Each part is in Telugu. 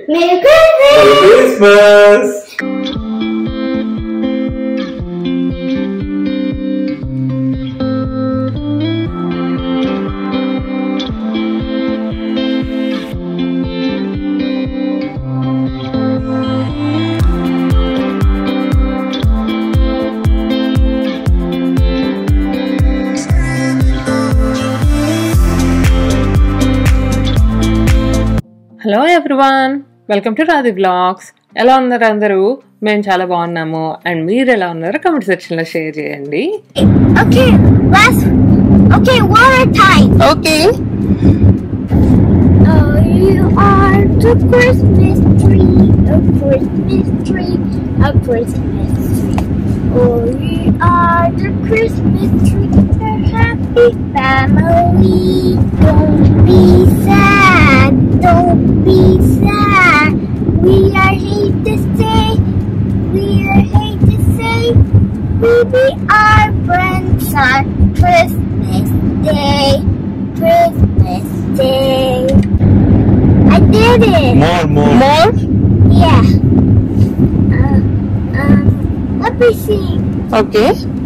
Merry Christmas! Merry Christmas! Hello everyone welcome to Radhi vlogs ఎలా ఉన్నారు అందరూ మేము చాలా బాగున్నాము అండ్ మీరు ఎలా ఉన్నారో కమెంట్ సెక్షన్లో షేర్ చేయండి Okay, last. Okay, one more time. Okay Oh, you are the Christmas tree, a Christmas tree, a Christmas tree. Oh, you are the Christmas tree, a happy family. Don't be sad, don't be sad. We are hate to say, we are hate to say, we be our friends on Christmas Day, Christmas Day. I did it. More, more. More Yeah. Uh, um, let me see. Okay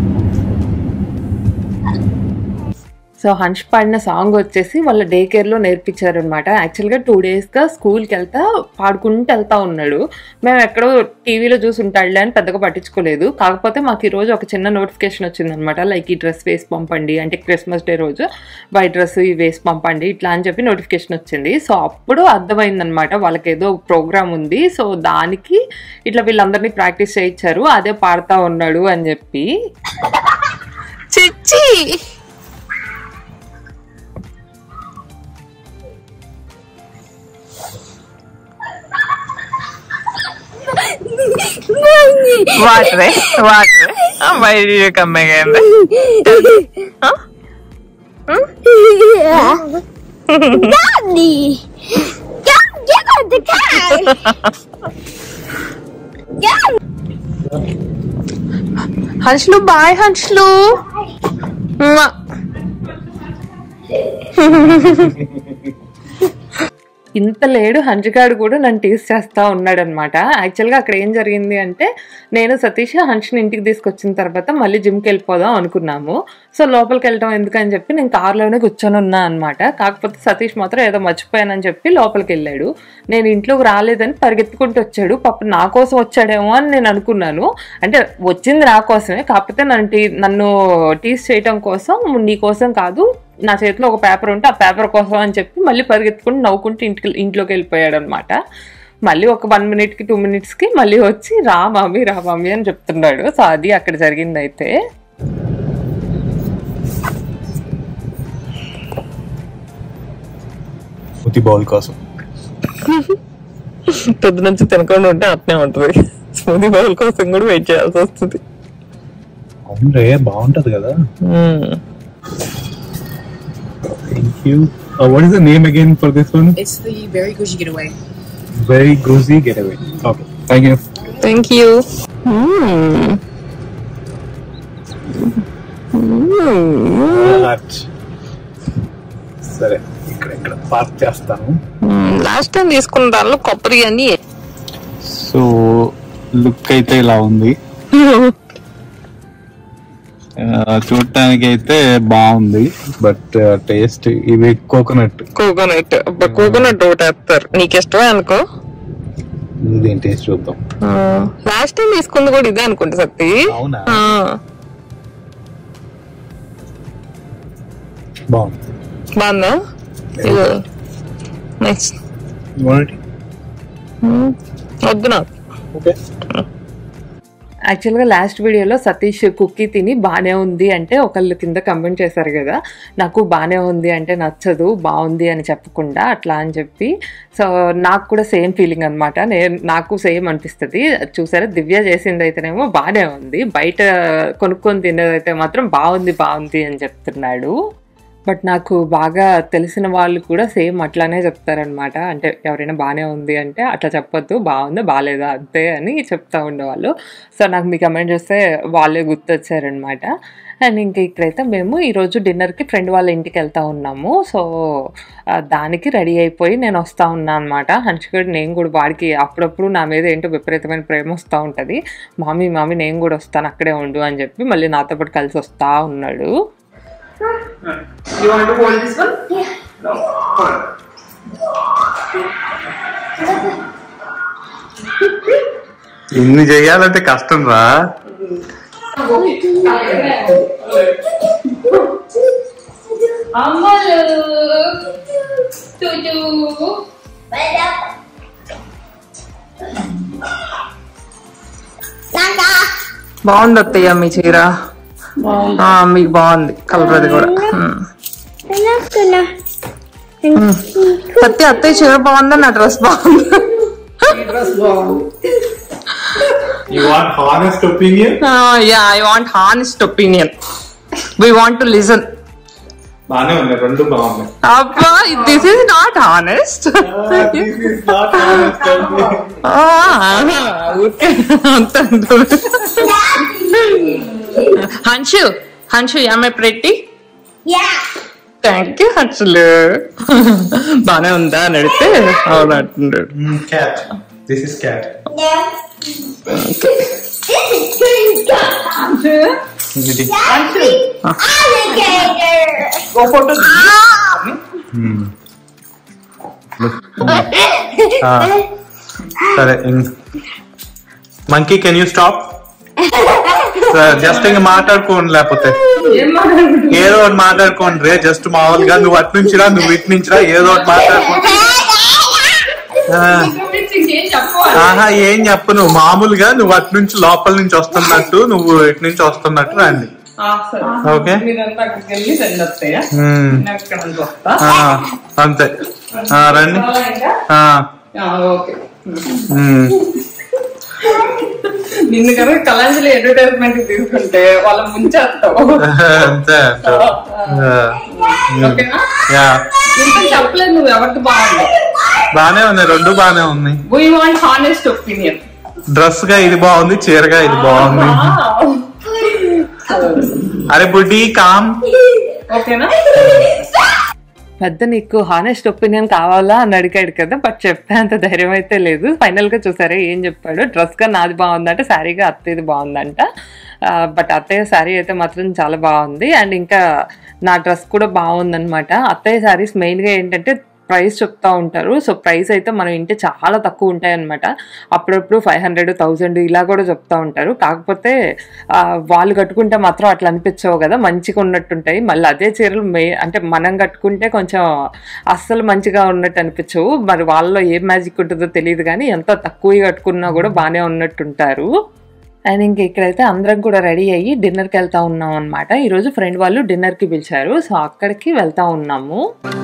so Hansh పాడిన సాంగ్ వచ్చేసి వాళ్ళ డే కేర్లో నేర్పించారనమాట యాక్చువల్గా టూ డేస్గా స్కూల్కి వెళ్తా పాడుకుంటూ వెళ్తా ఉన్నాడు మేము ఎక్కడో టీవీలో చూసి ఉంటాడులే అని పెద్దగా పట్టించుకోలేదు కాకపోతే మాకు ఈరోజు ఒక చిన్న నోటిఫికేషన్ వచ్చిందనమాట లైక్ ఈ డ్రెస్ వేసి పంపండి అంటే క్రిస్మస్ డే రోజు వైట్ డ్రెస్ ఇవి వేసి పంపండి ఇట్లా అని చెప్పి నోటిఫికేషన్ వచ్చింది సో అప్పుడు అర్థమైందనమాట వాళ్ళకి ఏదో ప్రోగ్రామ్ ఉంది సో దానికి ఇట్లా వీళ్ళందరినీ ప్రాక్టీస్ చేయించారు అదే పాడుతా ఉన్నాడు అని చెప్పి చిచ్చి వాటరే వాటరే బయట కమ్మగా yeah. Daddy! Go get on the car! Go! హన్స్లు బాయ్ హన్స్లు ఇంత లేడు హంచుగాడు కూడా నన్ను టీస్ చేస్తా ఉన్నాడనమాట యాక్చువల్గా అక్కడ ఏం జరిగింది అంటే నేను సతీష్ హన్ష్ని ఇంటికి తీసుకొచ్చిన తర్వాత మళ్ళీ జిమ్కి వెళ్ళిపోదాం అనుకున్నాము సో లోపలికి వెళ్ళటం ఎందుకని చెప్పి నేను కార్లోనే కూర్చొని ఉన్నా అనమాట కాకపోతే సతీష్ మాత్రం ఏదో మర్చిపోయానని చెప్పి లోపలికి వెళ్ళాడు నేను ఇంట్లోకి రాలేదని పరిగెత్తుకుంటూ వచ్చాడు పాప నా కోసం వచ్చాడేమో అని నేను అనుకున్నాను అంటే వచ్చింది నా కోసమే కాకపోతే నన్ను టీ నన్ను టీస్ చేయటం కోసం నీ కోసం కాదు నా చేతిలో ఒక పేపర్ ఉంటే ఆ పేపర్ కోసం అని చెప్పి మళ్ళీ పరిగెత్తుకుంటూ నవ్వుకుంటూ ఇంటికి ఇంట్లోకి వెళ్ళిపోయాడు అనమాట మళ్ళీ ఒక వన్ మినిట్కి టూ మినిట్స్కి మళ్ళీ వచ్చి రా మమ్మీ రా మమ్మీ అని చెప్తున్నాడు సో అది అక్కడ జరిగింది అయితే ఉతి బౌల్ కోసం పెద్ద నుంచి తినకుండా ఉంటే అట్నే ఉంటుంది స్మూదీ బౌల్ కోసం కూడా వెయిట్ చేయాల్సి వస్తుంది అవును రే బాగుంటది కదా thank you what is the name again for this one It's the Very Gushy Getaway. Very gushy getaway okay thank you thank you సరే ఇక్కడ ఇక్కడ పార్క్ చేస్తాను లాస్ట్ టైం తీసుకున్న దానిలో కొబ్బరి అని సో లుక్ అయితే ఇలా ఉంది చూడటానికి అయితే బాగుంది బట్ టేస్ట్ ఇవి కోకోనట్ కోకోనట్ కోకోనట్ ఒకటి వేస్తారు నీకు ఇష్టమే అనుకో దీని టేస్ట్ చూద్దాం లాస్ట్ టైం తీసుకుంది కూడా ఇదే అనుకుంటా సత్తి అవునా ఆ, బాగుంది బాగుందా నెక్స్ట్ వద్దు నాకు ఓకే యాక్చువల్గా లాస్ట్ వీడియోలో సతీష్ కుక్కీ తిని బాగానే ఉంది అంటే ఒకళ్ళు కింద కమెంట్ చేశారు కదా నాకు బాగానే ఉంది అంటే నచ్చదు బాగుంది అని చెప్పకుండా అట్లా అని చెప్పి సో నాకు కూడా సేమ్ ఫీలింగ్ అనమాట నేను నాకు సేమ్ అనిపిస్తుంది చూసారా దివ్య చేసింది అయితేనేమో బాగానే ఉంది బయట కొనుక్కొని తినేదైతే మాత్రం బాగుంది బాగుంది అని చెప్తున్నాడు బట్ నాకు బాగా తెలిసిన వాళ్ళు కూడా సేమ్ అట్లానే చెప్తారనమాట అంటే ఎవరైనా బాగానే ఉంది అంటే అట్లా చెప్పొద్దు బాగుందా బాగాలేదా అంతే అని చెప్తా ఉండేవాళ్ళు సో నాకు మీ కమెంట్ చేస్తే వాళ్ళే గుర్తొచ్చారనమాట అండ్ ఇంకా ఇక్కడైతే మేము ఈరోజు డిన్నర్కి ఫ్రెండ్ వాళ్ళ ఇంటికి వెళ్తా ఉన్నాము సో ఆ, దానికి రెడీ అయిపోయి నేను వస్తా ఉన్నా అనమాట హన్షిగడ్ నేను కూడా వాడికి అప్పుడప్పుడు నా మీద ఏంటో విపరీతమైన ప్రేమ వస్తూ ఉంటుంది మామీ మామీ నేను కూడా వస్తాను అక్కడే ఉండు అని చెప్పి మళ్ళీ నాతో పాటు కలిసి వస్తా ఉన్నాడు You want to hold this one? Yeah. No. Hold. ఇన్ని చెయ్యాలంటే కష్టం రా అమ్మలు టుటు Nanda. బాగుంది అత్తయ్య మీ చీర ఆ, మీకు బాగుంది కలర్ అది కూడా Nanda. సత్య అత్తయ్య చీర బాగుందా నా డ్రెస్ బాగుంది ఈ డ్రెస్ బాగుంది you want honest opinion yeah I want honest opinion we want to listen బానే ఉన్నాయి రెండు బాగున్నాయి అబ్బా this is not honest This is not honest అండి. హన్షు హన్షు యామే ప్రెట్టి Yeah. థ్యాంక్ యూ హన్షులు బానే ఉందా అని అడిగితే అవును అంటున్నాడు Mm, cat. This is cat. Yeah. This is green cat. ఇది. That's the alligator. ఓ ఫోటో Mm. Ah, సరే monkey can you stop just ఇంక మాట్లాడుకోండి లేకపోతే ఏం మాట్లాడుకుంటున్నావు ఏదో ఒకటి మాట్లాడుకోండి రే జస్ట్ మామూలుగా నువ్వు అటు నుంచి రా నువ్వు ఇటు నుంచి రా ఏదో ఒకటి మాట్లాడుకోండి ఆ, ఏం చెప్పవాలి ఆహా ఏం చెప్పు నువ్వు మామూలుగా నువ్వు అటు నుంచి లోపల నుంచి వస్తున్నట్టు నువ్వు ఇటు నుంచి వస్తున్నట్టు రండి ఆ, సరే ఓకే మీరంతా అక్కడికి వెళ్ళి సెండ్ వస్తాయా మ్మ్. నేను ఇక్కడ నుంచి వస్తా ఆ, అంతే ఆ, రండి చాలా ఇంకా ఆ, ఆ, ఓకే మ్మ్. నిన్ను కనుక కళాంజలి అడ్వర్టైజ్మెంట్ తీసుకుంటే వాళ్ళ ముంచేస్తావు అంతే అంతే ఆ, మ్మ్. ఓకేనా యా ఇంత చెప్పలేదు నువ్వు ఎవరికి బాగుంది బానే ఉన్నాయి రెండు బానే ఉన్నాయి we want honest opinion dress గా ఇది బాగుంది చీరగా ఇది బాగుంది అరే బుడ్డి కామ్ ఓకేనా పెద్ద నీకు హానెస్ట్ ఒపీనియన్ కావాలా అని అడిగాడు కదా బట్ చెప్పే అంత ధైర్యం అయితే లేదు ఫైనల్ గా చూసారా ఏం చెప్పాడు డ్రెస్ గా నాది బాగుందంట శారీగా అత్తయ్యది బాగుందంట బట్ అత్తయ్య శారీ అయితే మాత్రం చాలా బాగుంది అండ్ ఇంకా నా డ్రెస్ కూడా బాగుందన్నమాట అత్తయ్య శారీస్ మెయిన్ గా ఏంటంటే ప్రైస్ చెప్తా ఉంటారు సో ప్రైస్ అయితే మనం ఇంటి చాలా తక్కువ ఉంటాయి అనమాట అప్పుడప్పుడు ఫైవ్ హండ్రెడ్ థౌజండ్ ఇలా కూడా చెప్తా ఉంటారు కాకపోతే ఆ, వాళ్ళు కట్టుకుంటే మాత్రం అట్లా అనిపించవు కదా మంచిగా ఉన్నట్టుంటాయి మళ్ళీ అదే చీరలు మే అంటే మనం కట్టుకుంటే కొంచెం అస్సలు మంచిగా ఉన్నట్టు అనిపించవు మరి వాళ్ళలో ఏం మ్యాజిక్ ఉంటుందో తెలియదు కానీ ఎంత తక్కువ కట్టుకున్నా కూడా బాగానే ఉన్నట్టుంటారు అండ్ ఇంక ఇక్కడైతే అందరం కూడా రెడీ అయ్యి డిన్నర్కి వెళ్తా ఉన్నాం అనమాట ఈరోజు ఫ్రెండ్ వాళ్ళు డిన్నర్కి పిలిచారు సో అక్కడికి వెళ్తా ఉన్నాము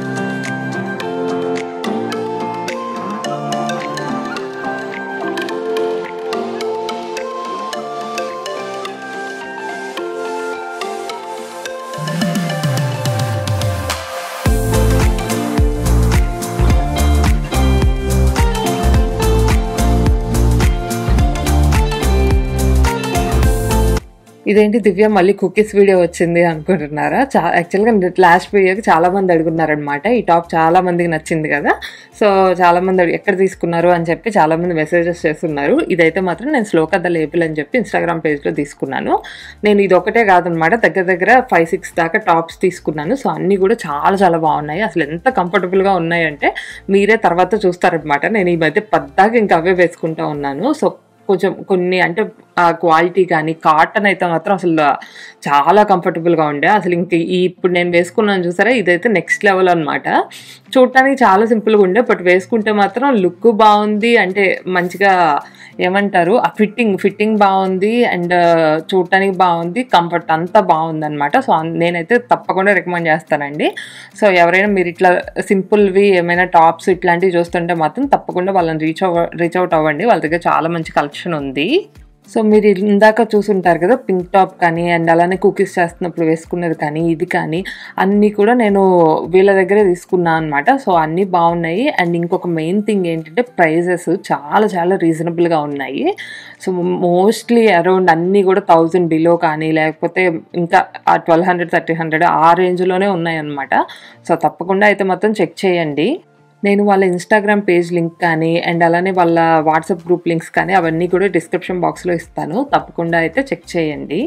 ఇదేంటి దివ్య మళ్ళీ కుకీస్ వీడియో వచ్చింది అనుకుంటున్నారా చా యాక్చువల్గా లాస్ట్ వీడియోకి చాలా మంది అడుగున్నారనమాట ఈ టాప్ చాలా మందికి నచ్చింది కదా సో చాలా మంది అడిగి- ఎక్కడ తీసుకున్నారు అని చెప్పి చాలా మంది మెసేజెస్ చేస్తున్నారు ఇదైతే మాత్రం నేను శ్లోక ద లేబుల్ అని చెప్పి ఇన్స్టాగ్రామ్ పేజ్లో తీసుకున్నాను నేను ఇది ఒకటే కాదనమాట దగ్గర దగ్గర ఫైవ్ సిక్స్ దాకా టాప్స్ తీసుకున్నాను సో అన్నీ కూడా చాలా చాలా బాగున్నాయి అసలు ఎంత కంఫర్టబుల్గా ఉన్నాయంటే మీరే తర్వాత చూస్తారనమాట నేను ఈ మధ్య పద్దాక ఇంకా అవే వేసుకుంటా ఉన్నాను సో కొంచెం కొన్ని అంటే ఆ క్వాలిటీ కానీ కాటన్ అయితే మాత్రం అసలు చాలా కంఫర్టబుల్గా ఉండే అసలు ఇంక ఈ ఇప్పుడు నేను వేసుకున్నాను చూసారా ఇదైతే నెక్స్ట్ లెవెల్ అనమాట చూడటానికి చాలా సింపుల్గా ఉండే బట్ వేసుకుంటే మాత్రం లుక్ బాగుంది అంటే మంచిగా ఏమంటారు ఆ ఫిట్టింగ్ ఫిట్టింగ్ బాగుంది అండ్ చూడటానికి బాగుంది కంఫర్ట్ అంతా బాగుంది అనమాట సో అన్- నేనైతే తప్పకుండా రికమెండ్ చేస్తానండి సో ఎవరైనా మీరు ఇట్లా సింపుల్వి ఏమైనా టాప్స్ ఇట్లాంటివి చూస్తుంటే మాత్రం తప్పకుండా వాళ్ళని రీచ్ అవ రీచ్ అవుట్ అవ్వండి వాళ్ళ దగ్గర చాలా మంచి కలెక్షన్ ఉంది సో మీరు ఇందాక చూసుంటారు కదా పింక్ టాప్ కానీ అండ్ అలానే కుకీస్ చేస్తున్నప్పుడు వేసుకున్నది కానీ ఇది కానీ అన్నీ కూడా నేను వీళ్ళ దగ్గరే తీసుకున్నాను అనమాట సో అన్నీ బాగున్నాయి అండ్ ఇంకొక మెయిన్ థింగ్ ఏంటంటే ప్రైజెస్ చాలా చాలా రీజనబుల్గా ఉన్నాయి సో మోస్ట్లీ అరౌండ్ అన్నీ కూడా థౌజండ్ బిలో కానీ లేకపోతే ఇంకా ఆ ట్వెల్వ్ హండ్రెడ్ థర్టీ హండ్రెడ్ ఆ రేంజ్లోనే ఉన్నాయి అనమాట సో తప్పకుండా అయితే మొత్తం చెక్ చేయండి నేను వాళ్ళ ఇన్స్టాగ్రామ్ పేజ్ లింక్ కానీ అండ్ అలానే వాళ్ళ వాట్సాప్ గ్రూప్ లింక్స్ కానీ అవన్నీ కూడా డిస్క్రిప్షన్ బాక్స్లో ఇస్తాను తప్పకుండా అయితే చెక్ చేయండి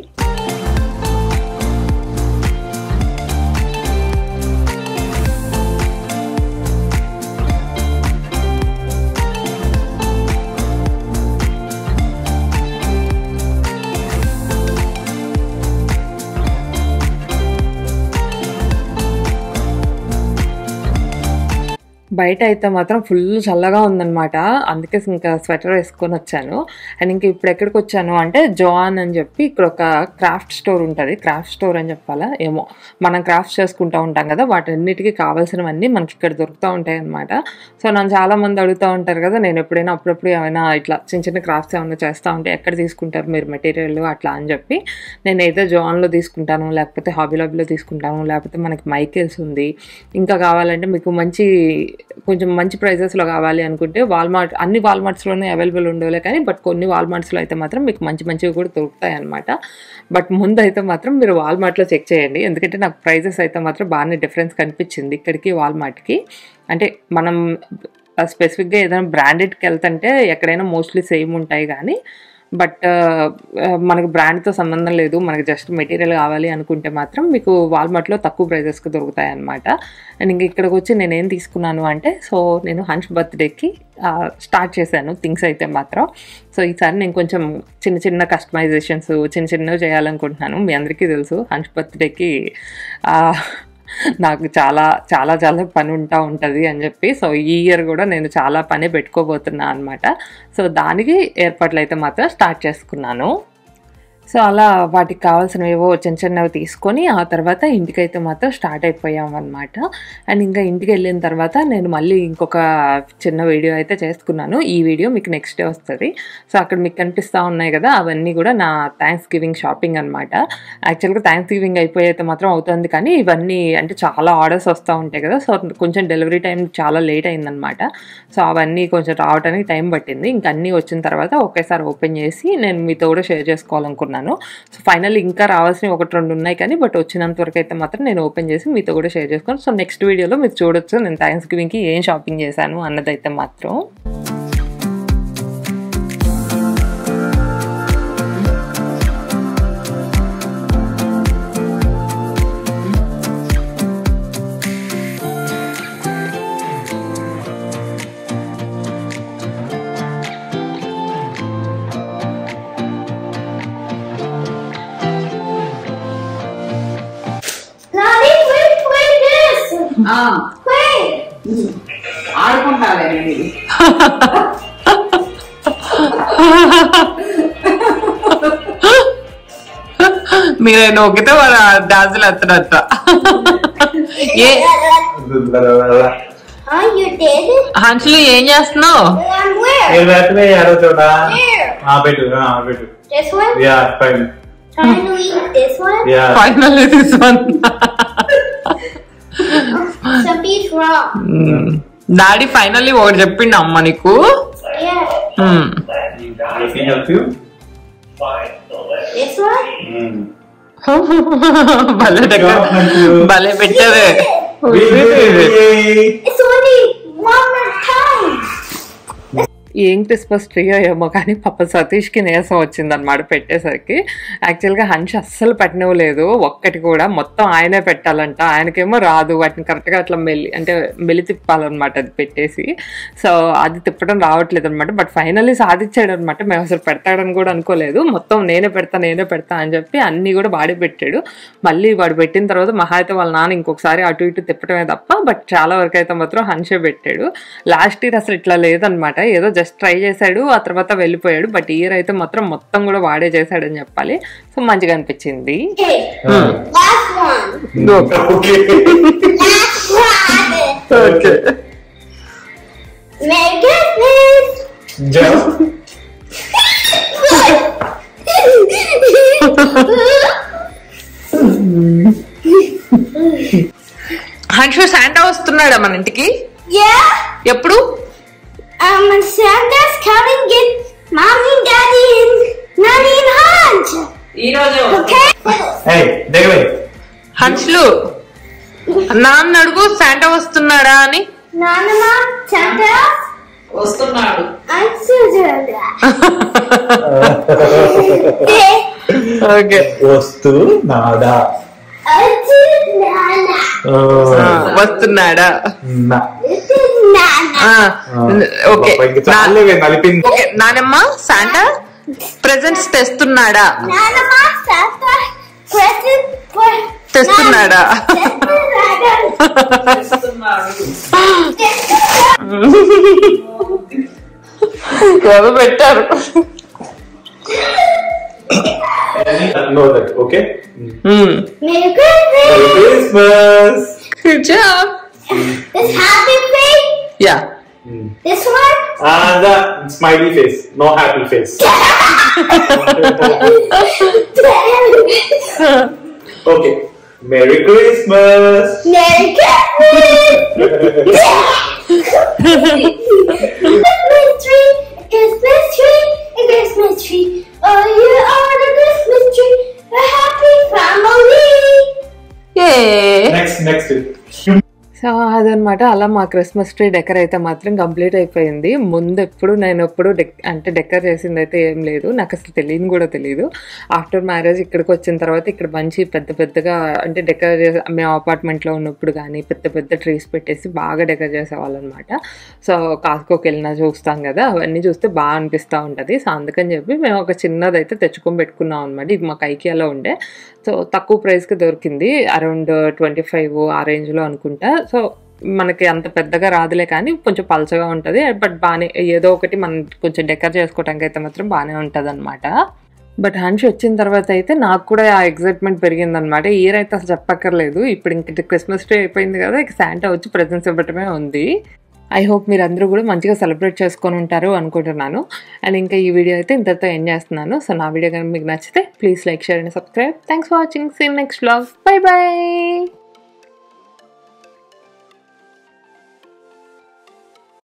బయట అయితే మాత్రం ఫుల్ చల్లగా ఉందన్నమాట అందుకే ఇంకా స్వెటర్ వేసుకొని వచ్చాను అండ్ ఇంక ఇప్పుడు ఎక్కడికి వచ్చాను అంటే జోన్ అని చెప్పి ఇక్కడ ఒక క్రాఫ్ట్ స్టోర్ ఉంటుంది క్రాఫ్ట్ స్టోర్ అని చెప్పాలా ఏమో మనం క్రాఫ్ట్ చేసుకుంటూ ఉంటాం కదా వాటన్నిటికీ కావాల్సినవన్నీ మనకి ఇక్కడ దొరుకుతూ ఉంటాయి అనమాట సో నన్ను చాలా మంది అడుగుతూ ఉంటారు కదా నేను ఎప్పుడైనా అప్పుడప్పుడు ఏమైనా ఇట్లా చిన్న చిన్న క్రాఫ్ట్స్ ఏమైనా చేస్తూ ఉంటే ఎక్కడ తీసుకుంటారు మీరు మెటీరియల్ అట్లా అని చెప్పి నేను ఏదో జోన్లో తీసుకుంటాను లేకపోతే హాబీ లాబీలో తీసుకుంటాను లేకపోతే మనకి మైకేల్స్ ఉంది ఇంకా కావాలంటే మీకు మంచి కొంచెం మంచి ప్రైజెస్లో కావాలి అనుకుంటే వాల్మార్ట్ అన్ని వాల్మార్ట్స్లోనే అవైలబుల్ ఉండవులే కానీ బట్ కొన్ని వాల్మార్ట్స్లో అయితే మాత్రం మీకు మంచి మంచివి కూడా దొరుకుతాయి అనమాట బట్ ముందు అయితే మాత్రం మీరు వాల్మార్ట్లో చెక్ చేయండి ఎందుకంటే నాకు ప్రైజెస్ అయితే మాత్రం బాగానే డిఫరెన్స్ కనిపించింది ఇక్కడికి వాల్మార్ట్కి అంటే మనం స్పెసిఫిక్గా ఏదైనా బ్రాండెడ్కి వెళ్తుంటే ఎక్కడైనా మోస్ట్లీ సేమ్ ఉంటాయి కానీ బట్ మనకు బ్రాండ్తో సంబంధం లేదు మనకి జస్ట్ మెటీరియల్ కావాలి అనుకుంటే మాత్రం మీకు వాల్మార్ట్లో తక్కువ ప్రైజెస్కి దొరుకుతాయి అనమాట అండ్ ఇంక ఇక్కడికి వచ్చి నేను ఏం తీసుకున్నాను అంటే సో నేను హంచ్ బర్త్డేకి స్టార్ట్ చేశాను థింగ్స్ అయితే మాత్రం సో ఈసారి నేను కొంచెం చిన్న చిన్న కస్టమైజేషన్స్ చిన్న చిన్నవి చేయాలనుకుంటున్నాను మీ అందరికీ తెలుసు హంచ్ బర్త్డేకి నాకు చాలా చాలా చాలా పని ఉంటా ఉంటుంది అని చెప్పి సో ఈ ఇయర్ కూడా నేను చాలా పని పెట్టుకోబోతున్నా అనమాట సో దానికి ఏర్పాట్లు అయితే మాత్రం స్టార్ట్ చేసుకున్నాను సో అలా వాటికి కావాల్సినవేవో చిన్న చిన్నవి తీసుకొని ఆ తర్వాత ఇంటికైతే మాత్రం స్టార్ట్ అయిపోయాం అనమాట అండ్ ఇంకా ఇంటికి వెళ్ళిన తర్వాత నేను మళ్ళీ ఇంకొక చిన్న వీడియో అయితే చేసుకున్నాను ఈ వీడియో మీకు నెక్స్ట్ డే వస్తుంది సో అక్కడ మీకు కనిపిస్తూ ఉన్నాయి కదా అవన్నీ కూడా నా థ్యాంక్స్ గివింగ్ షాపింగ్ అనమాట యాక్చువల్గా థ్యాంక్స్ గివింగ్ అయిపోయి అయితే మాత్రం అవుతుంది కానీ ఇవన్నీ అంటే చాలా ఆర్డర్స్ వస్తూ ఉంటాయి కదా సో కొంచెం డెలివరీ టైం చాలా లేట్ అయిందనమాట సో అవన్నీ కొంచెం రావడానికి టైం పట్టింది ఇంకా అన్నీ వచ్చిన తర్వాత ఒకేసారి ఓపెన్ చేసి నేను మీతో కూడా షేర్ చేసుకోవాలనుకున్నాను సో ఫైనల్ ఇంకా రావాల్సినవి ఒకటి రెండు ఉన్నాయి కానీ బట్ వచ్చినంత వరకు అయితే మాత్రం నేను ఓపెన్ చేసి మీతో కూడా షేర్ చేసుకోను సో నెక్స్ట్ వీడియోలో మీరు చూడొచ్చు నేను థ్యాంక్స్ గివింగ్కి ఏం షాపింగ్ చేశాను అన్నదైతే మాత్రం Daddy, quick, quick this! Quick! ఆడుకుంటాలే నేను ఇది మీరు నొక్కితే వాళ్ళ డాన్సులు ఎత్తడట ఏ Huh? You did it? హన్సులు ఏం చేస్తున్నావు And where? నేను పెట్టలే ఆరో చోట Where? ఆ, పెట్టు ఆ, పెట్టు This one? Yeah fine Trying to eat this one? Yeah final Something's wrong. Daddy finally ఒకటి చెప్పిండు అమ్మ నీకు Yeah. Hmm. Help you This one? భలే దగ్గర భలే పెట్టావే It's only one more time. ఏం క్రిస్మస్ ట్రీ ఏమో కానీ పాప సతీష్కి నీరసం వచ్చిందనమాట పెట్టేసరికి యాక్చువల్గా హన్ష్ అస్సలు పెట్టనివ్వలేదు ఒక్కటి కూడా మొత్తం ఆయనే పెట్టాలంట ఆయనకేమో రాదు వాటిని కరెక్ట్గా అట్లా మెల్లి అంటే మెల్లి తిప్పాలన్నమాట అది పెట్టేసి సో అది తిప్పడం రావట్లేదు అనమాట బట్ ఫైనల్లీ సాధించాడు అనమాట మేము అసలు పెడతాడని కూడా అనుకోలేదు మొత్తం నేనే పెడతా నేనే పెడతా అని చెప్పి అన్నీ కూడా వాడి పెట్టాడు మళ్ళీ వాడు పెట్టిన తర్వాత మహా అయితే వాళ్ళ నాన్న ఇంకొకసారి అటు ఇటు తిప్పడమే తప్ప బట్ చాలా వరకు అయితే మాత్రం హన్షే పెట్టాడు లాస్ట్ ఇయర్ అసలు ఇట్లా లేదనమాట ఏదో జస్ట్ ట్రై చేశాడు ఆ తర్వాత వెళ్ళిపోయాడు బట్ ఇయర్ అయితే మాత్రం మొత్తం కూడా వాడే చేశాడని చెప్పాలి సో మంచిగా అనిపించింది Okay. Last one. Okay Last one. Okay Merry Christmas. జో Look. హన్షు శాంటా వస్తున్నాడా మన ఇంటికి Yeah. ఎప్పుడు Um, and Santa's coming get mommy, daddy, and nanny and Hunch. ఈ రోజే Okay. ఏయ్ దిగవే హన్షులు నాన్న అడుగు శాంటా వస్తున్నాడా అని Nana, Santa, వస్తున్నాడు and Susan. ఓకే వస్తూ నాడా It's Nana. వస్తున్నాడా నా. This is Nana. ఆ, ఆ, ఓకే పాప, ఇంక చాలే నలిపింది ఓకే నానమ్మ శాంటా ప్రెజెంట్స్ తెస్తున్నాడా Nana, Santa, present for తెస్తున్నాడా Nana. వస్తున్నాడు ఎవరు పెట్టారు no that okay Merry Christmas. Christmas good job This happy face. Yeah This one. And smiley face no happy face okay merry Christmas Merry Christmas tree, Christmas tree, a Christmas tree. Oh, you are the Christmas tree, a happy family. ఏ నెక్స్ట్ నెక్స్ట్ సో అదనమాట అలా మా క్రిస్మస్ ట్రీ డెకర్ అయితే మాత్రం కంప్లీట్ అయిపోయింది ముందు ఎప్పుడు నేను ఎప్పుడు డెక్ అంటే డెకర్ చేసింది అయితే ఏం లేదు నాకు అసలు తెలియని కూడా తెలియదు ఆఫ్టర్ మ్యారేజ్ ఇక్కడికి వచ్చిన తర్వాత ఇక్కడ మంచి పెద్ద పెద్దగా అంటే డెకర్ చేసే మేము అపార్ట్మెంట్లో ఉన్నప్పుడు కానీ పెద్ద పెద్ద ట్రీస్ పెట్టేసి బాగా డెకర్ చేసేవాళ్ళు అనమాట సో కాస్కోకి వెళ్ళినా చూస్తాం కదా అవన్నీ చూస్తే బాగా అనిపిస్తూ ఉంటుంది సో అందుకని చెప్పి మేము ఒక చిన్నది అయితే తెచ్చుకొని పెట్టుకున్నాం అనమాట ఇది మాకు ఐకియాలో ఉండే సో తక్కువ ప్రైస్కి దొరికింది అరౌండ్ ట్వంటీ ఫైవ్ ఆ రేంజ్లో అనుకుంటా సో మనకి అంత పెద్దగా రాదులే కానీ కొంచెం పలచగా ఉంటుంది బట్ బాగానే ఏదో ఒకటి మనం కొంచెం డెకర్ చేసుకోవడానికి అయితే మాత్రం బాగానే ఉంటుంది అనమాట బట్ హన్ష్ వచ్చిన తర్వాత అయితే నాకు కూడా ఆ ఎగ్జైట్మెంట్ పెరిగిందనమాట ఇయర్ అయితే అసలు చెప్పక్కర్లేదు ఇప్పుడు ఇంక క్రిస్మస్ డే అయిపోయింది కదా ఇక శాంటా వచ్చి ప్రజెన్స్ ఇవ్వటమే ఉంది ఐ హోప్ మీరు అందరూ కూడా మంచిగా సెలబ్రేట్ చేసుకొని ఉంటారు అనుకుంటున్నాను అండ్ ఇంకా ఈ వీడియో అయితే ఇంతటితో ఎండ్ చేస్తున్నాను సో నా వీడియో కనుక మీకు నచ్చితే please like share and subscribe thanks for watching see in next vlog bye by